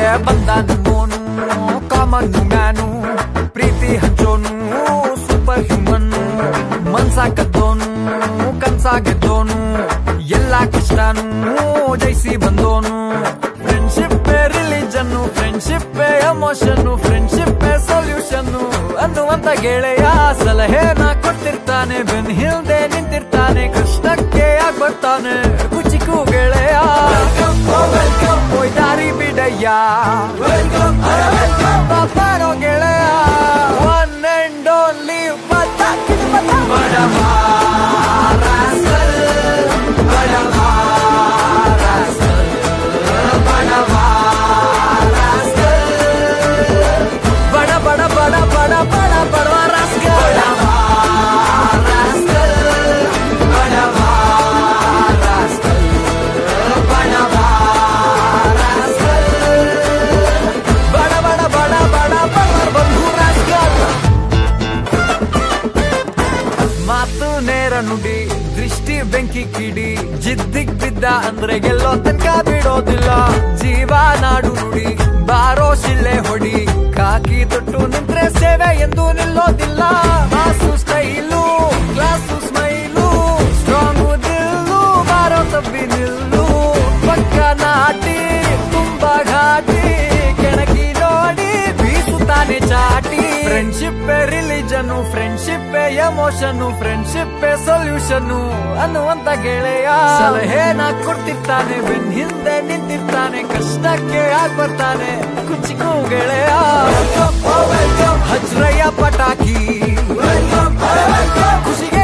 ಬಂದ ನಿಮ್ಮೋನು common man ಪ್ರೀತಿ ಹಂಚೋನು ಸೂಪರ್ ಹ್ಯೂಮನ್ ಮನ್ಸ ಕದ್ದೋನು ಕನ್ಸ ಗೆದ್ದೋನು ಎಲ್ಲ ಕಷ್ಟನು ಜಯಿಸಿ ಬಂದೋನು friendship religion friendship emotion friendship solution ಅನ್ನುವಂತ ಗೆಳೆಯ ಸಲಹೆನ ಕೊಟ್ಟಿರ್ತಾನೆ ಬೆನ್ ಹಿಂದೆ ನಿಂತಿರ್ತಾನೆ ಕಷ್ಟಕ್ಕೆ ಆಗ್ ಬರ್ತಾನೆ ಕುಚಿಕು ಗೆಳೆಯ ಹೋಯ್ ದಾರಿ ಬಿಡಯ್ಯ ಬಾರೋ ಗೆಳೆಯ ಒನ್ ಅಂಡ್ ಓನ್ಲಿ ಬಡವ ರಾಸ್ಕಲ್, ಬಡವ ರಾಸ್ಕಲ್, ಬಡವ ರಾಸ್ಕಲ್. ಬಡ ಬಡ ಬಡ ಬಡ ಬಡ ಬಡವ ರಾಸ್ಕಲ್. ಬಡವ ರಾಸ್ಕಲ್, ಬಡವ ರಾಸ್ಕಲ್, ಬಡವ ರಾಸ್ಕಲ್. ಬಡ ಬಡ ಬಡ ಬಡ ಬಡ ಬಂಧು ರಾಸ್ಕಲ್. ಮಾತು ನೇರ ನುಡಿ ದೃಷ್ಟಿ ಬೆಂಕಿ ಕಿಡಿ ಜಿದ್ದಿಗ್ ಬಿದ್ದ ಅಂದ್ರೆ ಗೆಲ್ಲೋ ತನಕ ಬಿಡೋದಿಲ್ಲ ಜೀವ ನಾಡು ನುಡಿ ಬಾರೋ ಶಿಳ್ಳೆ ಹೊಡಿ ಕಾಕಿ ತೊಟ್ಟು ನಿಂತ್ರೆ ಸೇವೆ ಎಂದು ನಿಲ್ಲೋದಿಲ್ಲ mass style class smile strong ದಿಲ್ಲು ಬಾರೋ ತಬ್ಬಿ ನಿಲ್ಲು ಪಕ್ಕ ನಾಟಿ ತುಂಬಾ ಘಾಟಿ ಕೆಣಕಿ ನೋಡಿ ಬೀಸುತ್ತಾನೆ ಚಾಟಿ friendship religion friendship emotion friendship solution ಅನ್ನುವಂತ ಗೆಳೆಯ ಸಲಹೆನ ಕೊಡ್ತಿರ್ತಾನೆ ಬೆನ್ ಹಿಂದೆ ನಿಂತಿರ್ತಾನೆ ಕಷ್ಟಕ್ಕೆ ಆಗ್ ಬರ್ತಾನೆ ಕುಚಿಕು ಗೆಳೆಯ ಹಜ್ರಯ್ಯ ಪಟಾಕಿ ಖುಷಿಗೆ